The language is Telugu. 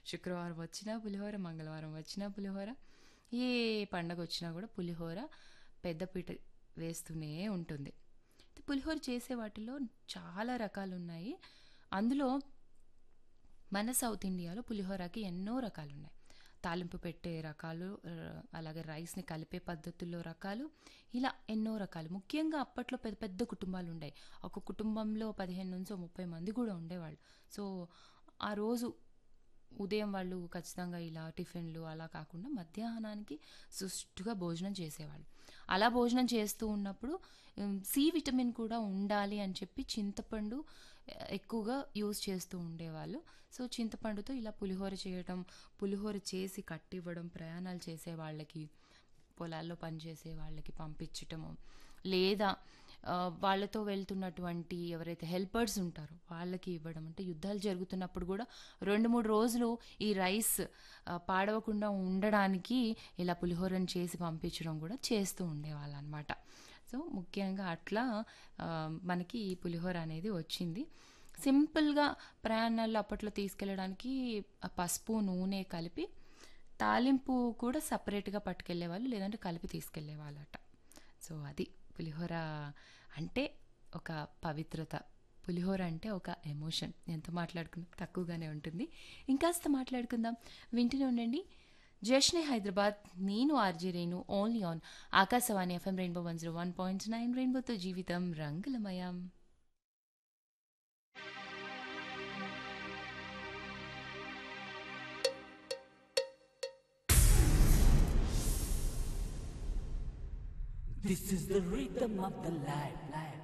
శుక్రవారం వచ్చినా పులిహోర మంగళవారం వచ్చినా పులిహోర ఏ పండగ వచ్చినా కూడా పులిహోర పెద్దపీట వేస్తూనే ఉంటుంది పులిహోర చేసే వాటిలో చాలా రకాలు ఉన్నాయి అందులో మన సౌత్ ఇండియాలో పులిహోరకి ఎన్నో రకాలు ఉన్నాయి తాలింపు పెట్టే రకాలు ఆ, అలాగే రైస్ని కలిపే పద్ధతుల్లో రకాలు ఇలా ఎన్నో రకాలు ముఖ్యంగా అప్పట్లో పెద్ద పెద్ద కుటుంబాలు ఉండేవి ఒక కుటుంబంలో పదిహేను నుంచి ముప్పై మంది కూడా ఉండేవాళ్ళు సో ఆ రోజు ఉదయం వాళ్ళు ఖచ్చితంగా ఇలా టిఫిన్లు అలా కాకుండా మధ్యాహ్నానికి సుష్టుగా భోజనం చేసేవాళ్ళు అలా భోజనం చేస్తూ ఉన్నప్పుడు ఉమ్, సి విటమిన్ కూడా ఉండాలి అని చెప్పి చింతపండు ఆ, ఎక్కువగా యూజ్ చేస్తూ ఉండేవాళ్ళు సో చింతపండుతో ఇలా పులిహోర చేయడం పులిహోర చేసి కట్టివ్వడం ప్రయాణాలు చేసే వాళ్ళకి పొలాల్లో పనిచేసే వాళ్ళకి పంపించటము లేదా ఆ, వాళ్ళతో వెళ్తున్నటువంటి ఎవరైతే హెల్పర్స్ ఉంటారో వాళ్ళకి ఇవ్వడం అంటే యుద్ధాలు జరుగుతున్నప్పుడు కూడా రెండు మూడు రోజులు ఈ రైస్ ఆ, పాడవకుండా ఉండడానికి ఇలా పులిహోరను చేసి పంపించడం కూడా చేస్తూ ఉండేవాళ్ళు అనమాట సో ముఖ్యంగా అట్లా ఆ, మనకి ఈ పులిహోర అనేది వచ్చింది సింపుల్గా ప్రయాణాల్లో అప్పట్లో తీసుకెళ్ళడానికి ఆ పసుపు నూనె కలిపి తాలింపు కూడా సపరేట్గా పట్టుకెళ్ళేవాళ్ళు లేదంటే కలిపి తీసుకెళ్ళేవాళ్ళట సో అది పులిహోర అంటే ఒక పవిత్రత పులిహోర అంటే ఒక ఎమోషన్ ఎంత మాట్లాడుకున్నా తక్కువగానే ఉంటుంది ఇంకాస్త మాట్లాడుకుందాం వింటూనే ఉండండి జష్నే హైదరాబాద్ నేను RJ Renu only on Akashvani FM rainbow one zero one point nine రెయిన్బోతో జీవితం రంగులమయం This is the rhythm of the life, life.